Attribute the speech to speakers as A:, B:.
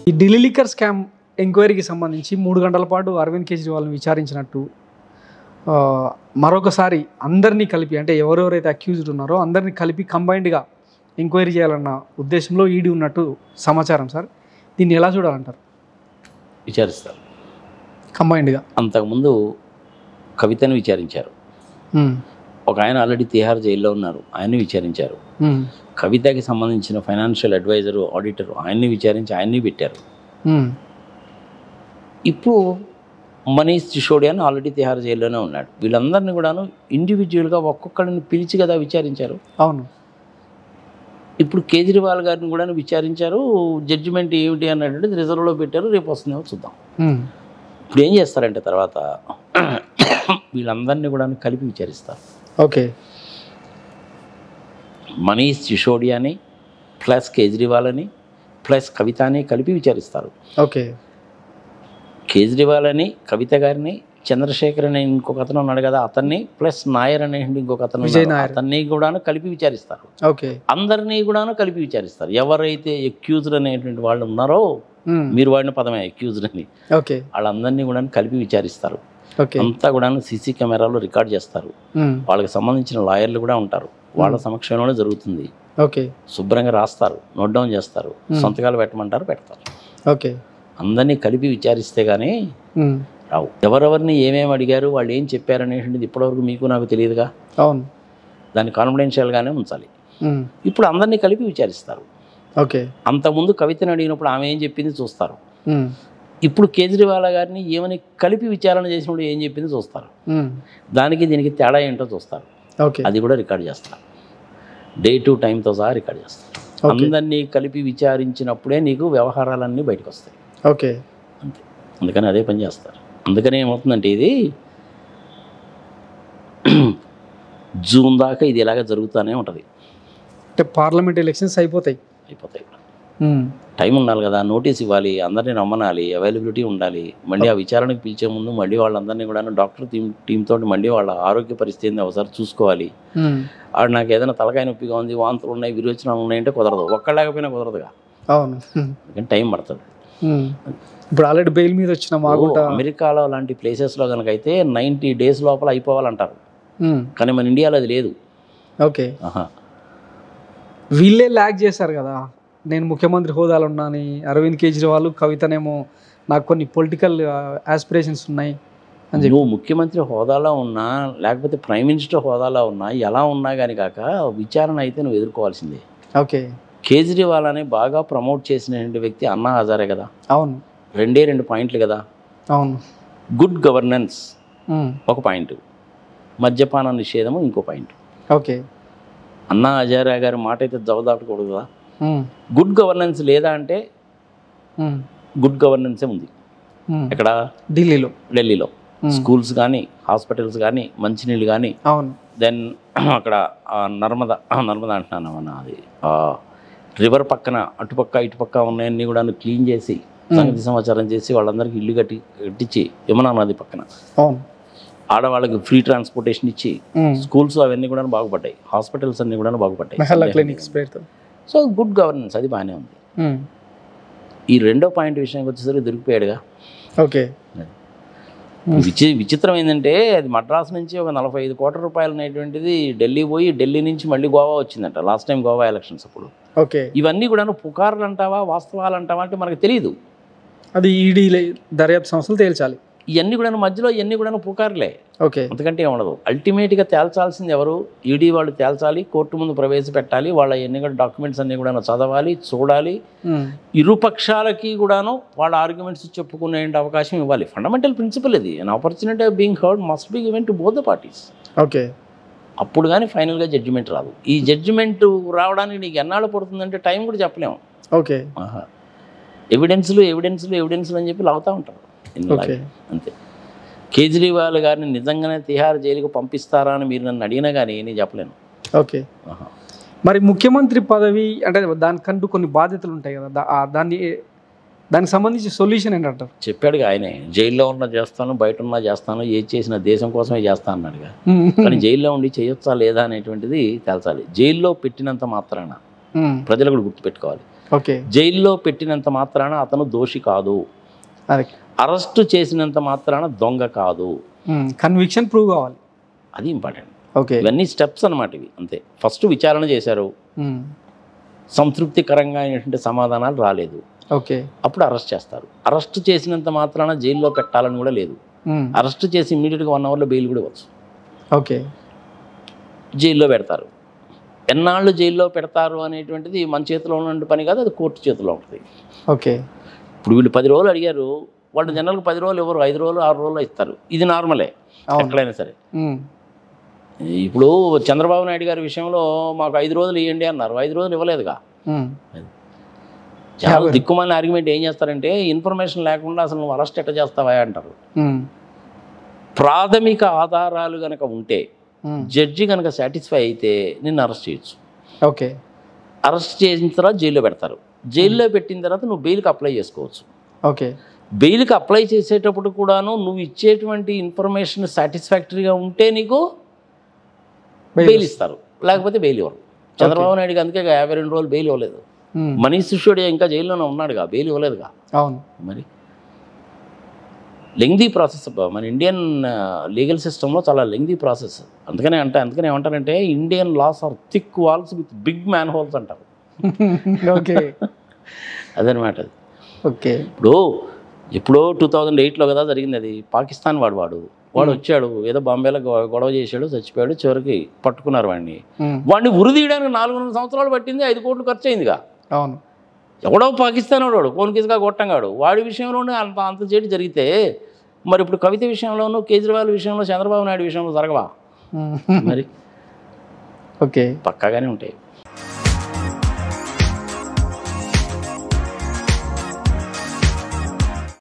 A: ఈ Delhi liquor scam ఎంక్వైరీకి సంబంధించి మూడు గంటల పాటు అరవింద్ కేజ్రీవాల్ని విచారించినట్టు ఆ, మరొకసారి అందరినీ కలిపి అంటే ఎవరెవరైతే అక్యూజ్డ్ ఉన్నారో అందరినీ కలిపి కంబైన్డ్గా ఎంక్వైరీ చేయాలన్న ఉద్దేశంలో ఈడీ ఉన్నట్టు సమాచారం సార్ దీన్ని ఎలా చూడాలంటారు
B: విచారిస్తారు
A: కంబైన్డ్గా
B: అంతకుముందు కవితను విచారించారు ఒక ఆయన ఆల్రెడీ తిహార్ జైల్లో ఉన్నారు ఆయన్ని విచారించారు కవితకి సంబంధించిన ఫైనాన్షియల్ అడ్వైజరు ఆడిటర్ ఆయన్ని విచారించి ఆయన్ని పెట్టారు ఇప్పుడు మనీష్ సిసోడియా అని ఆల్రెడీ తిహార్ జైల్లోనే ఉన్నాడు వీళ్ళందరినీ కూడాను ఇండివిజువల్గా ఒక్కొక్కరిని పిలిచి కదా విచారించారు
A: అవును
B: ఇప్పుడు కేజ్రీవాల్ గారిని కూడా విచారించారు జడ్జిమెంట్ ఏమిటి అన్నటువంటిది రిజర్వ్లో పెట్టారు రేపు వస్తుందేమో చూద్దాం
A: ఉమ్.
B: ఇప్పుడు ఏం చేస్తారంటే తర్వాత వీళ్ళందరినీ కూడా కలిపి విచారిస్తారు
A: ఓకే
B: మనీష్ సిసోడియాని ప్లస్ కేజ్రీవాల్ అని ప్లస్ కవితని కలిపి విచారిస్తారు
A: ఓకే
B: కేజ్రీవాల్ అని కవిత గారిని చంద్రశేఖర్ అనే ఇంకొక అతను ఉన్నాడు కదా అతన్ని ప్లస్ నాయర్ అనే ఇంకొక అతను
A: విజయ్
B: ఉన్నాడు.
A: నాయర్.
B: అతన్ని కూడాను కలిపి విచారిస్తారు
A: ఓకే
B: అందరినీ కూడాను కలిపి విచారిస్తారు ఎవరైతే ఎక్యూజ్డ్ అనేటువంటి వాళ్ళు ఉన్నారో
A: ఉమ్.
B: మీరు వాడిన పదమే ఎక్యూజ్డ్ అని
A: ఓకే
B: వాళ్ళందరినీ కూడా కలిపి విచారిస్తారు
A: ఓకే
B: అంతా కూడా సీసీ కెమెరాలో రికార్డ్ చేస్తారు
A: ఉమ్.
B: వాళ్ళకి సంబంధించిన లాయర్లు కూడా ఉంటారు వాళ్ళ సమక్షంలోనే జరుగుతుంది
A: ఓకే
B: శుభ్రంగా రాస్తారు నోట్ డౌన్ చేస్తారు సంతకాలు పెట్టమంటారు పెడతారు
A: ఓకే
B: అందరినీ కలిపి విచారిస్తే కానీ
A: ఉమ్.
B: రావు ఎవరెవరిని ఏమేమి అడిగారు వాళ్ళు ఏం చెప్పారు అనేటువంటిది ఇప్పటివరకు మీకు నాకు తెలియదుగా
A: అవును
B: దాన్ని కాన్ఫిడెన్షియల్గానే ఉంచాలి
A: ఉమ్.
B: ఇప్పుడు అందరినీ కలిపి విచారిస్తారు
A: ఓకే
B: అంతకుముందు కవితను అడిగినప్పుడు ఆమె ఏం చెప్పింది చూస్తారు
A: ఉమ్.
B: ఇప్పుడు కేజ్రీవాల్ గారిని ఏమని కలిపి విచారణ చేసినప్పుడు ఏం చెప్పింది చూస్తారు
A: ఉమ్.
B: దానికి దీనికి తేడా ఏంటో చూస్తారు
A: ఓకే
B: అది కూడా రికార్డ్ చేస్తారు డే టు టైంతో సహా రికార్డ్ చేస్తారు
A: Okay.
B: అందరినీ కలిపి విచారించినప్పుడే నీకు వ్యవహారాలన్నీ బయటకు వస్తాయి
A: ఓకే
B: అంతే అందుకని అదే పని చేస్తారు అందుకని ఏమవుతుందంటే ఇది జూన్ దాకా ఇది ఇలాగ జరుగుతూనే ఉంటుంది
A: అంటే పార్లమెంట్ ఎలక్షన్స్ అయిపోతాయి
B: అయిపోతాయి
A: ఉమ్.
B: టైం ఉండాలి కదా నోటీస్ ఇవ్వాలి అందరినీ నమ్మనాలి అవైలబిలిటీ ఉండాలి మళ్ళీ ఆ విచారణకు పిలిచే ముందు మళ్ళీ వాళ్ళందరినీ కూడా డాక్టర్ టీమ్ టీమ్ తోటి మళ్ళీ వాళ్ళ ఆరోగ్య పరిస్థితిని ఒకసారి చూసుకోవాలి
A: ఉమ్.
B: ఆడు నాకు ఏదైనా తలకాయ నొప్పిగా ఉంది వాంతులు ఉన్నాయి విరోచనాలు ఉన్నాయంటే కుదరదు ఒక్కళ్ళకపోయినా కుదరదుగా
A: అవును ఉమ్.
B: అందుకని టైం పడుతుంది
A: ఉమ్. ఇప్పుడు ఆల్రెడీ బెయిల్ మీద వచ్చిన మాగుంట
B: ఓ, అమెరికాలో లాంటి ప్లేసెస్లో కనుక అయితే నైంటీ డేస్ లోపల అయిపోవాలంటారు
A: ఉమ్.
B: కానీ మన ఇండియాలో అది లేదు
A: ఓకే
B: ఆహా.
A: వీళ్ళే ల్యాక్ చేశారు కదా నేను ముఖ్యమంత్రి హోదాలో ఉన్నాను అరవింద్ కేజ్రీవాల్ కవితనేమో నాకు కొన్ని పొలిటికల్ ఆస్పిరేషన్స్ ఉన్నాయి అని చెప్పి
B: నువ్వు ముఖ్యమంత్రి హోదాలో ఉన్నా లేకపోతే ప్రైమ్ మినిస్టర్ హోదాలో ఉన్నా ఎలా ఉన్నా కానీ కాక విచారణ అయితే నువ్వు ఎదుర్కోవాల్సిందే
A: ఓకే
B: కేజ్రీవాల్ అని బాగా ప్రమోట్ చేసినటువంటి వ్యక్తి అన్నా హజారే కదా
A: అవును
B: రెండే రెండు పాయింట్లు కదా
A: అవును
B: గుడ్ గవర్నెన్స్
A: ఉమ్.
B: ఒక పాయింట్ మద్యపాన నిషేధము ఇంకో పాయింట్
A: ఓకే
B: అన్నా హజారా గారి మాట అయితే జవదాటకూడదు కదా
A: ఉమ్.
B: గుడ్ గవర్నెన్స్ లేదా అంటే
A: ఉమ్.
B: గుడ్ గవర్నెన్సే ఉంది
A: ఉమ్.
B: ఎక్కడ
A: ఢిల్లీలో
B: ఢిల్లీలో
A: ఉమ్.
B: స్కూల్స్ కానీ హాస్పిటల్స్ కానీ మంచినీళ్ళు కానీ
A: అవును
B: దెన్ అక్కడ ఆ నర్మద ఆ నర్మద అంటున్నాను మన అది రివర్ పక్కన అటుపక్క ఇటుపక్క ఉన్నాయన్నీ కూడా క్లీన్ చేసి సంగతి సమాచారం చేసి వాళ్ళందరికీ ఇల్లు కట్టి కట్టించి యమునా నది పక్కన
A: అవును
B: ఆడవాళ్ళకి ఫ్రీ ట్రాన్స్పోర్టేషన్ ఇచ్చి
A: ఉమ్.
B: స్కూల్స్ అవన్నీ కూడా బాగుపడ్డాయి హాస్పిటల్స్ అన్నీ కూడా బాగుపడ్డాయి
A: మెహల్లా క్లినిక్స్ పేరుతో
B: సో గుడ్ గవర్నెన్స్ అది బాగానే ఉంది
A: ఉమ్.
B: ఈ రెండో పాయింట్ విషయానికి వచ్చేసరికి దొరికిపోయాడుగా
A: ఓకే
B: విచి విచిత్రం ఏంటంటే అది మద్రాసు నుంచి ఒక నలభై ఐదు కోట్ల రూపాయలు అనేటువంటిది ఢిల్లీ పోయి ఢిల్లీ నుంచి మళ్ళీ గోవా వచ్చిందంట లాస్ట్ టైం గోవా ఎలక్షన్స్ అప్పుడు
A: ఓకే
B: ఇవన్నీ కూడా పుకార్లు అంటావా వాస్తవాలు అంటావా అంటే మనకు తెలియదు
A: అది ఈడీ దర్యాప్తు సంస్థలు తేల్చాలి
B: ఇవన్నీ కూడా మధ్యలో ఇవన్నీ కూడా పుకార్లే
A: ఓకే
B: అంతకంటే ఏం ఉండదు అల్టిమేట్గా తేల్చాల్సింది ఎవరు ఈడీ వాళ్ళు తేల్చాలి కోర్టు ముందు ప్రవేశపెట్టాలి వాళ్ళ ఎన్ని కూడా డాక్యుమెంట్స్ అన్నీ కూడా చదవాలి చూడాలి
A: ఉమ్.
B: ఇరు పక్షాలకి కూడాను వాళ్ళ ఆర్గ్యుమెంట్స్ చెప్పుకునే అవకాశం ఇవ్వాలి ఫండమెంటల్ ప్రిన్సిపల్ ఇది an opportunity being heard must be given to both the parties
A: okay
B: అప్పుడు కానీ ఫైనల్గా జడ్జిమెంట్ రాదు ఈ జడ్జిమెంట్ రావడానికి నీకు ఎన్నాళ్ళు పడుతుందంటే టైం కూడా చెప్పలేము
A: ఓకే
B: ఆహా. ఎవిడెన్స్లు ఎవిడెన్స్లు ఎవిడెన్స్లు అని చెప్పి లాగుతూ ఉంటారు ఇన్నిలాగే.
A: ఓకే
B: అంతే కేజ్రీవాల్ గారిని నిజంగానే తిహార్ జైలుకు పంపిస్తారా అని మీరు నన్ను అడిగినా కానీ నేను చెప్పలేను
A: ఓకే
B: ఆహా.
A: మరి ముఖ్యమంత్రి పదవి అంటే దానికంటూ కొన్ని బాధ్యతలు ఉంటాయి కదా దా- ఆ దాన్ని దానికి సంబంధించి సొల్యూషన్ ఏంటంటారు
B: చెప్పాడుగా ఆయనే జైల్లో ఉన్న చేస్తాను బయట ఉన్నా చేస్తాను ఏది చేసిన దేశం కోసమే చేస్తా అన్నాడుగా
A: ఉమ్.
B: కానీ జైల్లో ఉండి చేయొచ్చా లేదా అనేటువంటిది తేల్చాలి జైల్లో పెట్టినంత మాత్రాన
A: ఉమ్,
B: ప్రజలు కూడా గుర్తుపెట్టుకోవాలి
A: ఓకే
B: జైల్లో పెట్టినంత మాత్రాన అతను దోషి కాదు
A: అది
B: అరెస్టు చేసినంత మాత్రాన దొంగ కాదు
A: కన్విక్షన్ ప్రూవ్ కావాలి
B: అది ఇంపార్టెంట్
A: ఓకే
B: ఇవన్నీ స్టెప్స్ అన్నమాట ఇవి అంతే ఫస్ట్ విచారణ చేశారు
A: ఉమ్,
B: సంతృప్తికరంగా అయినటువంటి సమాధానాలు రాలేదు
A: ఓకే
B: అప్పుడు అరెస్ట్ చేస్తారు అరెస్ట్ చేసినంత మాత్రాన జైల్లో పెట్టాలని కూడా లేదు
A: ఉమ్,
B: అరెస్ట్ చేసి ఇమీడియట్గా వన్ అవర్లో బెయిల్ కూడా ఇవ్వచ్చు
A: ఓకే
B: జైల్లో పెడతారు ఎన్నాళ్ళు జైల్లో పెడతారు అనేటువంటిది మన చేతిలో ఉన్న పని కాదు అది కోర్టు చేతిలో ఉంటుంది
A: ఓకే
B: ఇప్పుడు వీళ్ళు పది రోజులు అడిగారు వాళ్ళు జనరల్గా పది రోజులు ఎవరు ఐదు రోజులు ఆరు రోజులు ఇస్తారు ఇది నార్మలే
A: అవును.
B: ఎక్కడైనా సరే
A: ఉమ్,
B: ఇప్పుడు చంద్రబాబు నాయుడు గారి విషయంలో మాకు ఐదు రోజులు ఇవ్వండి అన్నారు ఐదు రోజులు ఇవ్వలేదుగా
A: ఉమ్,
B: చాలా దిక్కుమాలిన ఆర్గ్యుమెంట్ ఏం చేస్తారంటే ఇన్ఫర్మేషన్ లేకుండా అసలు నువ్వు అరెస్ట్ ఎట్ట చేస్తావా అంటారు
A: ఉమ్,
B: ప్రాథమిక ఆధారాలు కనుక ఉంటే
A: ఉమ్,
B: జడ్జి కనుక సాటిస్ఫై అయితే నిన్ను అరెస్ట్ చేయొచ్చు
A: ఓకే
B: అరెస్ట్ చేసిన తర్వాత జైల్లో పెడతారు జైల్లో పెట్టిన తర్వాత నువ్వు బెయిల్కి అప్లై చేసుకోవచ్చు
A: ఓకే
B: బెయిల్కి అప్లై చేసేటప్పుడు కూడాను నువ్వు ఇచ్చేటువంటి ఇన్ఫర్మేషన్ సాటిస్ఫాక్టరీగా ఉంటే నీకు బెయిల్ ఇస్తారు లేకపోతే బెయిల్ ఇవ్వరు చంద్రబాబు నాయుడుకి అందుకే యాభై రెండు రోజులు బెయిల్ ఇవ్వలేదు
A: ఉమ్,
B: మనీష్ సిసోడియా ఇంకా జైల్లోనే ఉన్నాడుగా బెయిల్ ఇవ్వలేదుగా
A: అవును
B: మరి లెంగ్దీ ప్రాసెస్ మన ఇండియన్ లీగల్ సిస్టంలో చాలా లెంగ్దీ ప్రాసెస్ అందుకనే అంటే అందుకనే ఏమంటారంటే Indian laws are thick walls with big manholes అంటారు
A: ఓకే
B: అదనమాట అది
A: ఓకే
B: ఇప్పుడు ఎప్పుడో టూ థౌజండ్ ఎయిట్లో కదా జరిగింది అది పాకిస్తాన్ వాడు వాడు వాడు వచ్చాడు ఏదో బాంబేలో గొ- గొడవ చేశాడు చచ్చిపోయాడు చివరికి పట్టుకున్నారు వాడిని
A: ఉమ్,
B: వాడిని ఉరి తీయడానికి నాలుగున్నర సంవత్సరాలు పట్టింది ఐదు కోట్లు ఖర్చు అయిందిగా
A: అవును
B: ఎవడో పాకిస్తాన్ వాడు కోన్కిస్గా కొట్టంగాడు వాడి విషయంలోనే అంత అంత చేటు జరిగితే మరి ఇప్పుడు కవిత విషయంలోనూ కేజ్రీవాల్ విషయంలో చంద్రబాబు నాయుడు విషయంలో జరగవా
A: ఉమ్,
B: మరి
A: ఓకే
B: పక్కాగానే ఉంటాయి